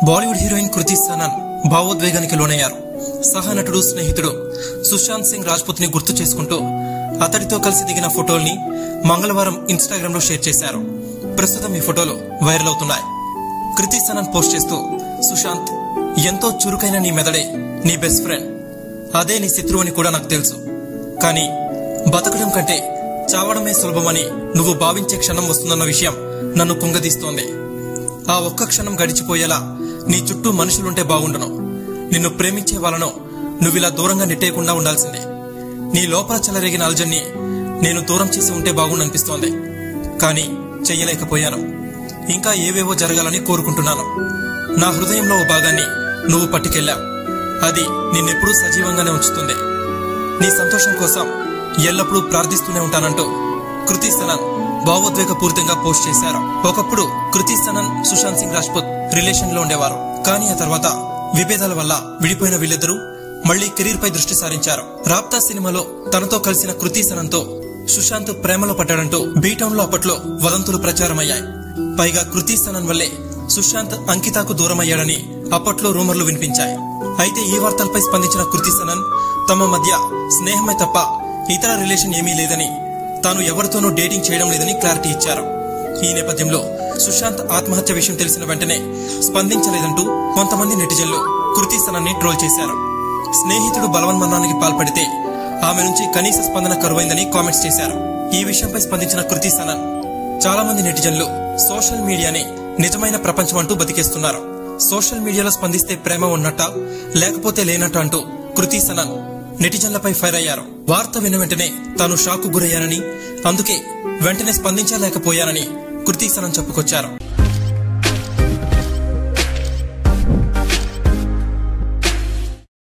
Bollywood heroine కృతి సనన్ భావోద్వేగానికి లోనయ్యారు సహనటుడు స్నేహితుడు సుశాంత్ సింగ్ రాజ్పుత్ ని గుర్తు చేసుకుంటూ అతడితో కలిసి దిగిన ఫోటోల్ని మంగళవారం ఇన్స్టాగ్రామ్ లో షేర్ చేశారు ప్రస్తుతం ఈ ఫోటోలు వైరల్ అవుతున్నాయి కృతి సనన్ పోస్ట్ చేస్తూ సుశాంత్ ఎంతో చురుకైన నీ మెదడే నీ బెస్ట్ ఫ్రెండ్ అదే నీ శత్రువు అని కూడా నాకు తెలుసు కానీ బతకడం కంటే చావడమే సులభమని నువ్వు భావించే క్షణం వస్తుందన్న విషయం నన్ను కుంగదీస్తోంది ఆ ఒక్క క్షణం గడిచిపోయేలా నీ చుట్టూ మనుషులుంటే బాగుండను నిన్ను ప్రేమించే వాళ్ళను నువ్విలా దూరంగా నెట్టేయకుండా ఉండాల్సిందే నీ లోపల చెలరేగిన అల్జన్ని నేను దూరం చేసి ఉంటే బాగుండనిపిస్తోంది కానీ చెయ్యలేకపోయాను ఇంకా ఏవేవో జరగాలని కోరుకుంటున్నాను నా హృదయంలో ఓ భాగాన్ని నువ్వు పట్టుకెళ్ళావు అది నిన్నెప్పుడూ సజీవంగానే ఉంచుతుంది నీ సంతోషం కోసం ఎల్లప్పుడూ ప్రార్థిస్తూనే ఉంటానంటూ కృతి సనన్ భావోద్వేగపూరితంగా పోస్ట్ చేశారు ఒకప్పుడు కృతి సనన్ సుశాంత్ సింగ్ రాజ్పుత్ రిలేషన్ లో ఉండేవారు కానీ ఆ తర్వాత విభేదాల వల్ల విడిపోయిన వీళ్ళిద్దరూ మళ్లీ కెరీర్ పై దృష్టి సారించారు రాప్తా సినిమాలో తనతో కలిసిన కృతి సనన్ తో సుశాంత్ ప్రేమలో పడ్డాడంటూ బీటౌన్ లో అప్పట్లో వదంతులు ప్రచారమయ్యాయి పైగా కృతి సనన్ వల్లే సుశాంత్ అంకితాకు దూరమయ్యాడని అప్పట్లో రూమర్లు వినిపించాయి అయితే ఈ వార్తలపై స్పందించిన కృతి సనన్ తమ మధ్య స్నేహమే తప్ప ఇతర రిలేషన్ ఏమీ లేదని తాను ఎవరితోనూ డేటింగ్ చేయడం లేదని క్లారిటీ ఇచ్చారు ఈ నేపథ్యంలో సుశాంత్ ఆత్మహత్య విషయం తెలిసిన వెంటనే స్పందించలేదంటూ కొంతమంది నెటిజన్లు కృతి సనన్ని ట్రోల్ చేశారు స్నేహితుడు బలవన్మరణానికి పాల్పడితే ఆమె నుంచి కనీస స్పందన కరువైందని కామెంట్స్ చేశారు ఈ విషయంపై స్పందించిన కృతి సనన్ చాలా మంది నెటిజన్లు సోషల్ మీడియాని నిజమైన ప్రపంచం అంటూ బతికేస్తున్నారు సోషల్ మీడియాలో స్పందిస్తే ప్రేమ ఉన్నట్ట లేకపోతే లేనట్ట అంటూ కృతి సనన్ నెటిజన్లపై ఫైర్ అయ్యారు వార్త విన్న వెంటనే తాను షాక్ గురయ్యానని అందుకే వెంటనే స్పందించలేకపోయానని కృతి సనన్ చెప్పుకొచ్చారు